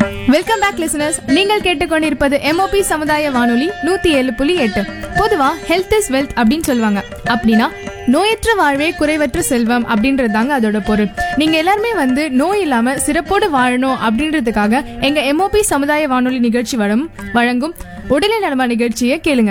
welcome back listeners நீங்கள் கேட்டுக்கொண்டிருப்பது MOP சமுதாய வானொலி நூத்தி ஏழு புள்ளி எட்டு பொதுவா ஹெல்த் இஸ் வெல்த் அப்படின்னு சொல்லுவாங்க அப்படின்னா நோயற்ற வாழ்வே குறைவற்ற செல்வம் அப்படின்றது தாங்க அதோட பொருள் நீங்க எல்லாருமே வந்து நோய் இல்லாம சிறப்போடு வாழணும் அப்படின்றதுக்காக எங்க எம்ஓபி சமுதாய வானொலி நிகழ்ச்சி வரும் வழங்கும் உடலை நலமா நிகழ்ச்சியை கேளுங்க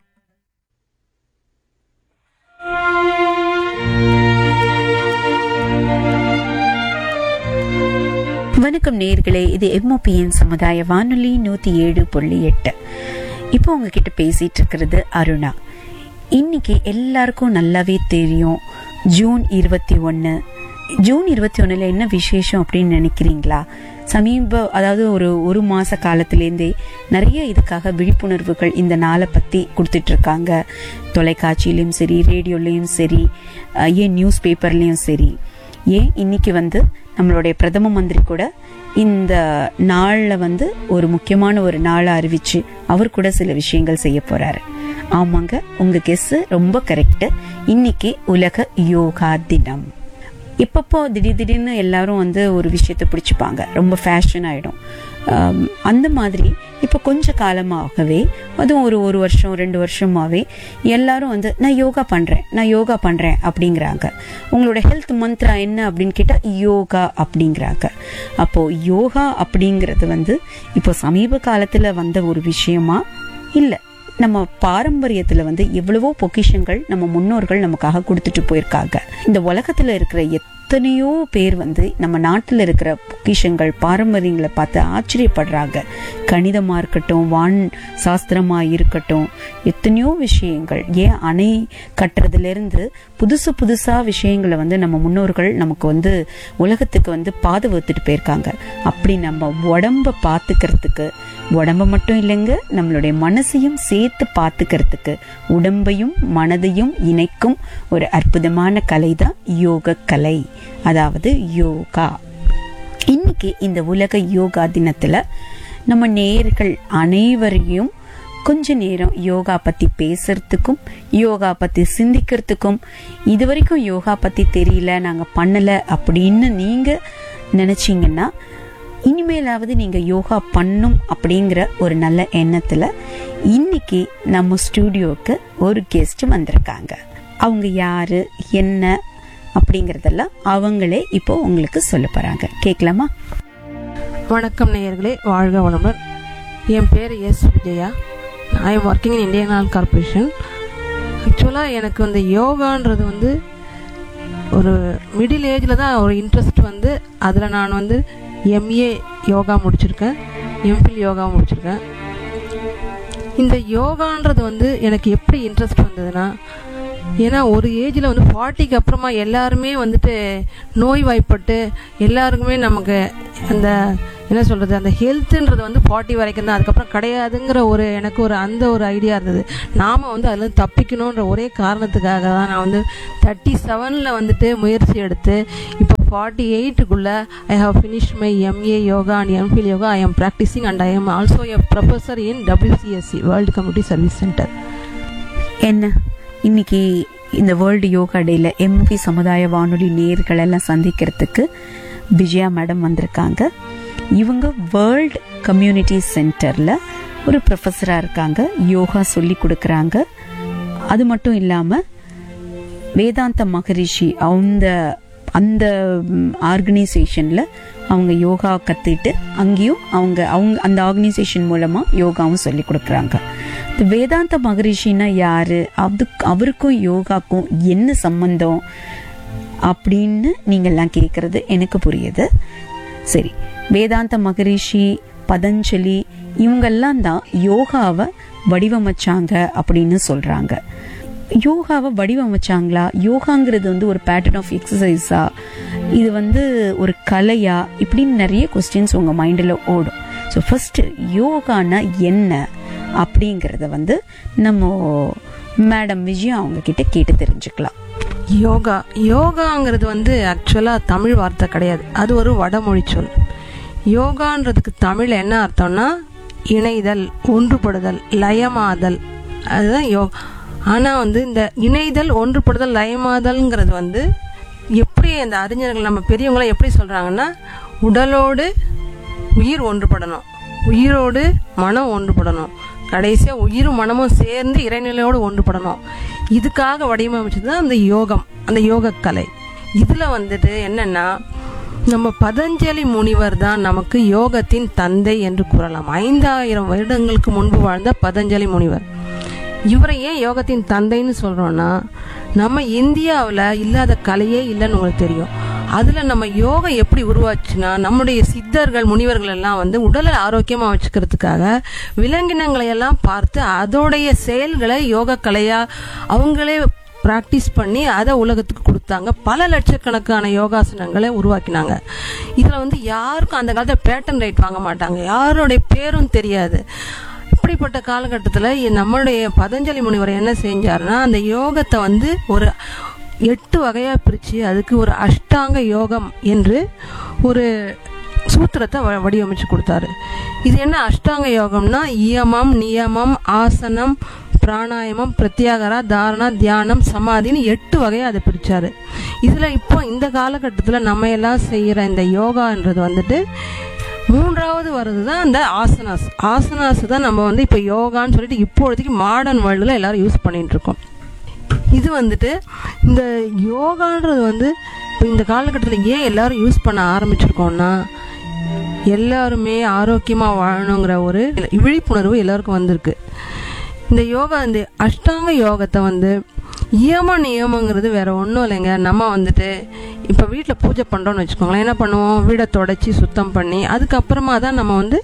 வணக்கம் நேர்களே இது எம்ஓபிஎன் சமுதாய வானொலி நூத்தி ஏழு புள்ளி எட்டு இப்போ உங்ககிட்ட பேசிட்டு இருக்கிறது அருணா இன்னைக்கு எல்லாருக்கும் நல்லாவே தெரியும் ஜூன் இருபத்தி ஒன்று ஜூன் இருபத்தி ஒன்றில் என்ன விசேஷம் அப்படின்னு நினைக்கிறீங்களா சமீப அதாவது ஒரு ஒரு மாச காலத்திலேருந்தே நிறைய இதுக்காக விழிப்புணர்வுகள் இந்த நாளை பற்றி கொடுத்துட்டு இருக்காங்க தொலைக்காட்சியிலையும் சரி ரேடியோலையும் சரி அஹ், ஏன் நியூஸ் பேப்பர்லேயும் சரி ஏன் இன்னைக்கு வந்து நம்மளுடைய பிரதம மந்திரி கூட இந்த நாளில் வந்து ஒரு முக்கியமான ஒரு நாளை அறிவிச்சு அவர் கூட சில விஷயங்கள் செய்ய போறாரு ஆமாங்க உங்க கெஸ் ரொம்ப கரெக்ட் இன்னைக்கு உலக யோகா தினம் இப்பப்போ திடீர் திடீர்னு எல்லாரும் வந்து ஒரு விஷயத்தை பிடிச்சிப்பாங்க ரொம்ப ஃபேஷன் ஆயிடும் ஆம், அந்த மாதிரி இப்போ கொஞ்ச காலமாகவே அதுவும் ஒரு ஒரு வருஷம் ரெண்டு வருஷமாவே எல்லாரும் வந்து நான் யோகா பண்றேன் நான் யோகா பண்றேன் அப்படிங்கிறாங்க உங்களோட ஹெல்த் மந்த்ரா என்ன அப்படின்னு கேட்டா யோகா அப்படிங்கிறாங்க அப்போ யோகா அப்படிங்கிறது வந்து இப்போ சமீப காலத்துல வந்த ஒரு விஷயமா இல்லை நம்ம பாரம்பரியத்துல வந்து எவ்வளவோ பொக்கிஷங்கள் நம்ம முன்னோர்கள் நமக்காக கொடுத்துட்டு போயிருக்காங்க இந்த உலகத்துல இருக்கிற எத்தனையோ பேர் வந்து நம்ம நாட்டுல இருக்கிற பொக்கிஷங்கள் பாரம்பரியங்களை பார்த்து ஆச்சரியப்படுறாங்க கணிதமா இருக்கட்டும் வான் சாஸ்திரமா இருக்கட்டும் எத்தனையோ விஷயங்கள் ஏன் அணை கட்டுறதுல இருந்து புதுசு புதுசா விஷயங்களை வந்து நம்ம முன்னோர்கள் நமக்கு வந்து உலகத்துக்கு வந்து பாதை வகுத்துட்டு போயிருக்காங்க அப்படி நம்ம உடம்ப பார்த்துக்கிறதுக்கு உடம்ப மட்டும் இல்லைங்க நம்மளுடைய மனசையும் சேர்த்து பார்த்துக்கிறதுக்கு உடம்பையும் மனதையும் இணைக்கும் ஒரு அற்புதமான கலை தான் யோக கலை அதாவது யோகா இன்னைக்கு இந்த உலக யோகா தினத்துல நம்ம நேர்கள் அனைவரையும் கொஞ்ச நேரம் யோகா பத்தி பேசுறதுக்கும் யோகா பத்தி சிந்திக்கிறதுக்கும் இது வரைக்கும் யோகா பத்தி தெரியல நாங்க பண்ணல அப்படின்னு நீங்க நினைச்சீங்கன்னா இனிமேலாவது நீங்க யோகா பண்ணும் அப்படிங்கிற ஒரு நல்ல எண்ணத்துல இன்னைக்கு நம்ம ஸ்டூடியோக்கு ஒரு கெஸ்ட் வந்திருக்காங்க அவங்க யாரு என்ன அப்படிங்கறதெல்லாம் அவங்களே இப்போ உங்களுக்கு சொல்ல போறாங்க கேட்கலாமா வணக்கம் நேயர்களே வாழ்க வளமுடன் என் பேர் S Vijaya I am working in Indian Oil Corporation ஆக்சுவலாக எனக்கு வந்து யோகான்றது வந்து ஒரு மிடில் ஏஜில் தான் ஒரு இன்ட்ரெஸ்ட் வந்து அதில் நான் வந்து எம்ஏ யோகா முடிச்சிருக்கேன் எம்ஃபில் யோகா முடிச்சிருக்கேன் இந்த யோகான்றது வந்து எனக்கு எப்படி இன்ட்ரெஸ்ட் வந்ததுன்னா ஏன்னா ஒரு ஏஜில் வந்து ஃபார்ட்டிக்கு அப்புறமா எல்லாருமே வந்துட்டு நோய் வாய்ப்பட்டு எல்லாருக்குமே நமக்கு அந்த என்ன சொல்கிறது அந்த ஹெல்த்துன்றது வந்து ஃபார்ட்டி வரைக்கும் தான் அதுக்கப்புறம் கிடையாதுங்கிற ஒரு எனக்கு ஒரு அந்த ஒரு ஐடியா இருந்தது நாம் வந்து அதில் தப்பிக்கணுன்ற ஒரே காரணத்துக்காக தான் நான் வந்து தேர்ட்டி செவனில் வந்துட்டு முயற்சி எடுத்து இப்போ ஃபார்ட்டி எயிட்டுக்குள்ளே I have finish my MA yoga and MPhil yoga I am practising and I am also a professor in WCSC world community service centre என்ன இன்னைக்கு இந்த வேர்ல்டு யோகா டேல எம்பி சமுதாய வானொலி நேர்கள் எல்லாம் சந்திக்கிறதுக்கு விஜயா மேடம் வந்திருக்காங்க இவங்க வேர்ல்ட் கம்யூனிட்டி சென்டர்ல ஒரு ப்ரொஃபஸரா இருக்காங்க யோகா சொல்லி கொடுக்கறாங்க அது மட்டும் இல்லாம வேதாந்த மகரிஷி அந்த அந்த ஆர்கனைசேஷன்ல அவங்க யோகா கத்துட்டு அங்கேயும் அவங்க அவங்க அந்த ஆர்கனைசேஷன் மூலமா யோகாவும் சொல்லி கொடுக்கறாங்க இந்த வேதாந்த மகரிஷின்னா யாரு அதுக்கு அவருக்கும் யோகாக்கும் என்ன சம்பந்தம் அப்படின்னு நீங்கெல்லாம் கேட்கறது எனக்கு புரியுது சரி வேதாந்த மகரிஷி பதஞ்சலி இவங்கெல்லாம் தான் யோகாவை வடிவமைச்சாங்க அப்படின்னு சொல்றாங்க யோகாவை வடிவமைச்சாங்களா யோகாங்கிறது வந்து ஒரு பேட்டர்ன் ஆஃப் எக்ஸசைஸா இது வந்து ஒரு கலையா இப்படின்னு நிறைய கொஸ்டின்ஸ் உங்க மைண்டில் ஓடும் ஸோ ஃபர்ஸ்ட் யோகானா என்ன அப்படிங்கிறத வந்து நம்ம மேடம் விஜயா அவங்க கிட்ட கேட்டு தெரிஞ்சுக்கலாம் யோகா யோகாங்கிறது வந்து ஆக்சுவலாக தமிழ் வார்த்தை கிடையாது அது ஒரு வடமொழி சொல் யோகான்றதுக்கு தமிழ் என்ன அர்த்தம்னா இணைதல் ஒன்றுபடுதல் லயமாதல் அதுதான் யோ ஆனால் வந்து இந்த இணைதல் ஒன்றுபடுதல் லயமாதல்ங்கிறது வந்து எப்படி அந்த அறிஞர்கள் நம்ம பெரியவங்களாம் எப்படி சொல்கிறாங்கன்னா உடலோடு உயிர் ஒன்றுபடணும் உயிரோடு மனம் ஒன்றுபடணும் கடைசியாக உயிரும் மனமும் சேர்ந்து இறைநிலையோடு ஒன்றுபடணும் இதுக்காக வடிவமைச்சது தான் அந்த யோகம் அந்த யோகக்கலை இதில் வந்துட்டு என்னென்னா நம்ம பதஞ்சலி முனிவர் தான் நமக்கு யோகத்தின் தந்தை என்று கூறலாம் ஐந்தாயிரம் வருடங்களுக்கு முன்பு வாழ்ந்த பதஞ்சலி முனிவர் இவரை ஏன் யோகத்தின் தந்தைன்னு சொல்றோம்னா நம்ம இந்தியாவில் இல்லாத கலையே இல்லைன்னு உங்களுக்கு தெரியும் அதில் நம்ம யோகம் எப்படி உருவாச்சுன்னா நம்முடைய சித்தர்கள் முனிவர்கள் எல்லாம் வந்து உடலை ஆரோக்கியமாக வச்சுக்கிறதுக்காக விலங்கினங்களை எல்லாம் பார்த்து அதோடைய செயல்களை யோக கலையா அவங்களே ப்ராக்டிஸ் பண்ணி அதை உலகத்துக்கு கொடுத்தாங்க பல லட்சக்கணக்கான யோகாசனங்களை உருவாக்கினாங்க இதில் வந்து யாருக்கும் அந்த காலத்தில் பேட்டன் ரைட் வாங்க மாட்டாங்க யாருடைய பேரும் தெரியாது இப்படிப்பட்ட காலகட்டத்தில் நம்மளுடைய பதஞ்சலி முனிவர் என்ன செஞ்சாருன்னா அந்த யோகத்தை வந்து ஒரு எட்டு வகையாக பிரித்து அதுக்கு ஒரு அஷ்டாங்க யோகம் என்று ஒரு சூத்திரத்தை வ- வடிவமைச்சு கொடுத்தாரு இது என்ன அஷ்டாங்க யோகம்னா இயமம் நியமம் ஆசனம் பிராணாயாமம் பிரத்யாகரா தாரணா தியானம் சமாதின்னு எட்டு வகையாக அதை பிரிச்சாரு இதில் இப்போ இந்த காலகட்டத்தில் நம்ம எல்லாம் செய்கிற இந்த யோகான்றது வந்துட்டு மூன்றாவது வர்றது தான் அந்த ஆசனாஸ் ஆசனாஸ் தான் நம்ம வந்து இப்போ யோகான்னு சொல்லிட்டு இப்போதைக்கு மாடர்ன் வேர்ல்டில் எல்லாரும் யூஸ் பண்ணிட்டு இருக்கோம் இது வந்துட்டு இந்த யோகான்றது வந்து இப்போ இந்த காலகட்டத்தில் ஏன் எல்லாரும் யூஸ் பண்ண ஆரம்பிச்சிருக்கோம்னா எல்லாருமே ஆரோக்கியமாக வாழணுங்கிற ஒரு விழிப்புணர்வு எல்லாருக்கும் வந்திருக்கு இந்த யோகா இந்த அஷ்டாங்க யோகத்தை வந்து இயம நியமங்கிறது வேற ஒன்றும் இல்லைங்க நம்ம வந்துட்டு இப்போ வீட்டில் பூஜை பண்ணுறோம்னு வச்சுக்கோங்களேன் என்ன பண்ணுவோம் வீடை தொடச்சி சுத்தம் பண்ணி அதுக்கப்புறமா தான் நம்ம வந்து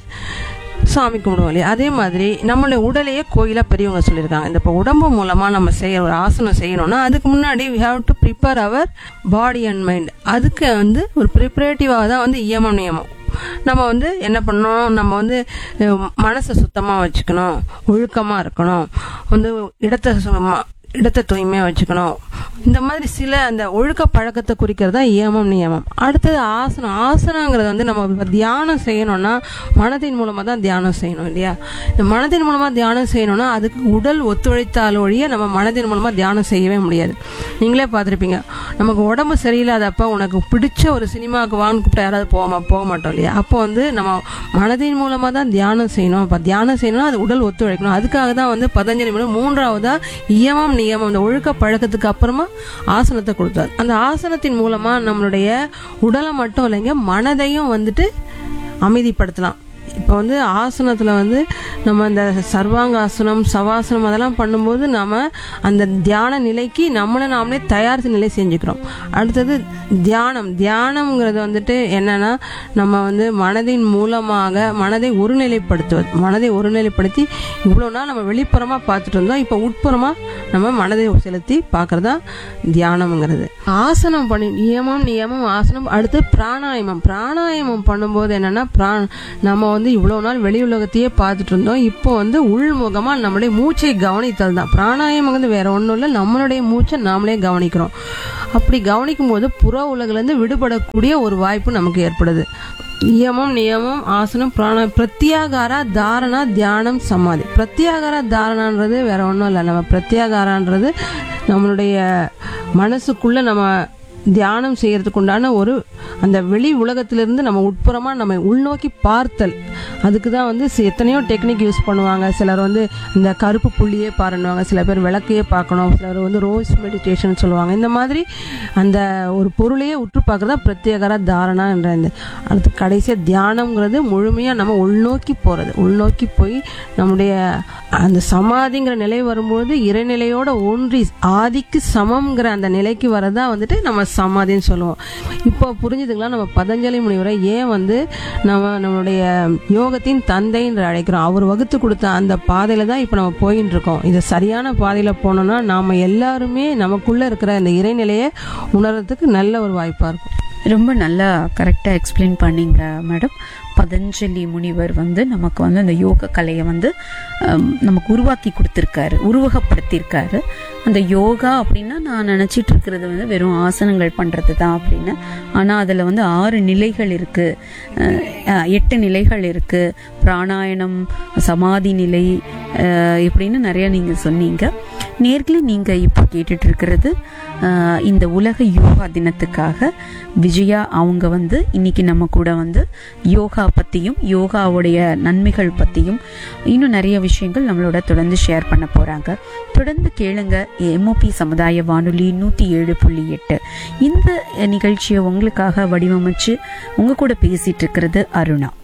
சாமி கும்பிடுவோம் இல்லையா அதே மாதிரி நம்மளுடைய உடலையே கோயிலாக பெரியவங்க சொல்லியிருக்காங்க இந்த இப்போ உடம்பு மூலமாக நம்ம செய்ய ஒரு ஆசனம் செய்யணும்னா அதுக்கு முன்னாடி we have to prepare our body and mind அதுக்கு வந்து ஒரு ப்ரிப்பரேட்டிவாக தான் வந்து இயமம் நியமம் நம்ம வந்து என்ன பண்ணணும் நம்ம வந்து அஹ், மனசை சுத்தமாக வச்சுக்கணும் ஒழுக்கமாக இருக்கணும் வந்து இடத்த சு- ம- இடத்தை தூய்மையாக வச்சுக்கணும் இந்த மாதிரி சில அந்த ஒழுக்க பழக்கத்தை குறிக்கிறது தான் இயமம் நியமம் அடுத்தது ஆசனம் ஆசனங்கிறது வந்து நம்ம இப்ப தியானம் செய்யணும்னா மனதின் மூலமாக தான் தியானம் செய்யணும் இல்லையா இந்த மனதின் மூலமாக தியானம் செய்யணும்னா அதுக்கு உடல் ஒத்துழைத்தால் ஒழிய நம்ம மனதின் மூலமாக தியானம் செய்யவே முடியாது நீங்களே பார்த்துருப்பீங்க நமக்கு உடம்பு சரியில்லாதப்ப உனக்கு பிடிச்ச ஒரு சினிமாவுக்கு வான்னு கூப்பிட்டா யாராவது போகாம போக மாட்டோம் இல்லையா அப்போ வந்து நம்ம மனதின் மூலமாக தான் தியானம் செய்யணும் அப்போ தியானம் செய்யணும்னா அது உடல் ஒத்துழைக்கணும் அதுக்காக தான் வந்து பதஞ்சலி மூலம் மூன்றாவதா இயமம் நியமம் இந்த ஒழுக்க பழக்கத்துக்கு அப்புறமா ஆசனத்தை கொடுத்தார் அந்த ஆசனத்தின் மூலமா நம்மளுடைய உடலை மட்டும் இல்லைங்க மனதையும் வந்துட்டு அமைதிப்படுத்தலாம் இப்போ வந்து ஆசனத்தில் வந்து நம்ம இந்த சர்வாங்காசனம் சவாசனம் அதெல்லாம் பண்ணும்போது நம்ம அந்த தியான நிலைக்கு நம்மளை நாமளே தயார் நிலை செஞ்சுக்கிறோம் அடுத்தது தியானம் தியானம்ங்கிறது வந்துட்டு என்னன்னா நம்ம வந்து மனதின் மூலமாக மனதை ஒருநிலைப்படுத்துவது மனதை ஒருநிலைப்படுத்தி இவ்வளோ நாள் நம்ம வெளிப்புறமாக பார்த்துட்டு இருந்தோம் இப்போ உட்புறமாக நம்ம மனதை செலுத்தி பார்க்கறதா தியானம்ங்கிறது ஆசனம் பண்ணி நியமம் நியமம் ஆசனம் அடுத்து பிராணாயாமம் பிராணாயாமம் பண்ணும்போது என்னன்னா பிராண நம்ம வந்து இவ்வளோ நாள் வெளி உலகத்தையே பார்த்துட்டு இருந்தோம் இப்போ வந்து உள்முகமாக நம்மளுடைய மூச்சை கவனித்தல் தான் பிராணாயாமம் வந்து வேற ஒன்றும் இல்லை நம்மளுடைய மூச்சை நாமளே கவனிக்கிறோம் அப்படி கவனிக்கும் போது புற உலகிலேருந்து விடுபடக்கூடிய ஒரு வாய்ப்பு நமக்கு ஏற்படுது நியமம் நியமம் ஆசனம் பிராண பிரத்யாகாரா தாரணா தியானம் சமாதி பிரத்யாகாரா தாரணான்றது வேற ஒன்றும் இல்லை நம்ம பிரத்யாகாரான்றது நம்மளுடைய மனசுக்குள்ள நம்ம தியானம் செய்யறதுக்கு உண்டான ஒரு அந்த வெளி உலகத்திலிருந்து நம்ம உட்புறமா நம்ம உள்நோக்கி பார்த்தல் அதுக்கு தான் வந்து சி- எத்தனையோ டெக்னிக் யூஸ் பண்ணுவாங்க சிலர் வந்து இந்த கருப்பு புள்ளியே பாருன்னுவாங்க சில பேர் விளக்கையே பார்க்கணும் சிலர் வந்து ரோஸ் மெடிடேஷன் சொல்லுவாங்க இந்த மாதிரி அந்த ஒரு பொருளையே உற்று பார்க்கறதா பிரத்யேகரா தாரணா என்ற இந்த அடுத்து கடைசியாக தியானம்ங்கிறது முழுமையாக நம்ம உள்நோக்கி போகிறது உள்நோக்கி போய் நம்முடைய அந்த சமாதிங்கிற நிலை வரும்பொழுது இறைநிலையோட ஒன்றி ஆதிக்கு சமம்ங்கிற அந்த நிலைக்கு வரதா வந்துட்டு நம்ம சமாதின்னு சொல்லுவோம் இப்போ புரிஞ்சுதுங்களா நம்ம பதஞ்சலி முனிவரை ஏன் வந்து நம்ம நம்மளுடைய யோகத்தின் தந்தை என்று அழைக்கிறோம் அவர் வகுத்து கொடுத்த அந்த பாதையில தான் இப்போ நம்ம போயின்னு இருக்கோம் இது சரியான பாதையில போனோம்னா நாம எல்லாருமே நமக்குள்ள இருக்கிற அந்த இறைநிலையை உணர்றதுக்கு நல்ல ஒரு வாய்ப்பா இருக்கும் ரொம்ப நல்லா கரெக்டாக எக்ஸ்பிளைன் பண்ணீங்க மேடம் பதஞ்சலி முனிவர் வந்து நமக்கு வந்து அந்த யோக கலையை வந்து ஹம், நமக்கு உருவாக்கி கொடுத்துருக்காரு உருவகப்படுத்தியிருக்காரு அந்த யோகா அப்படின்னா நான் நினச்சிட்டு இருக்கிறது வந்து வெறும் ஆசனங்கள் பண்ணுறது தான் அப்படின்னு ஆனால் அதில் வந்து ஆறு நிலைகள் இருக்குது எட்டு நிலைகள் இருக்குது பிராணாயணம் சமாதி நிலை அஹ், இப்படின்னு நிறைய நீங்கள் சொன்னீங்க நேர்களே நீங்க இப்போ கேட்டுட்டு இருக்கிறது ஆஹ், இந்த உலக யோகா தினத்துக்காக விஜயா அவங்க வந்து இன்னைக்கு நம்ம கூட வந்து யோகா பத்தியும் யோகாவுடைய நன்மைகள் பத்தியும் இன்னும் நிறைய விஷயங்கள் நம்மளோட தொடர்ந்து ஷேர் பண்ண போறாங்க தொடர்ந்து கேளுங்க எம்ஓபி சமுதாய வானொலி நூத்தி ஏழு புள்ளி எட்டு இந்த நிகழ்ச்சியை உங்களுக்காக வடிவமைச்சு உங்க கூட பேசிட்டு இருக்கிறது அருணா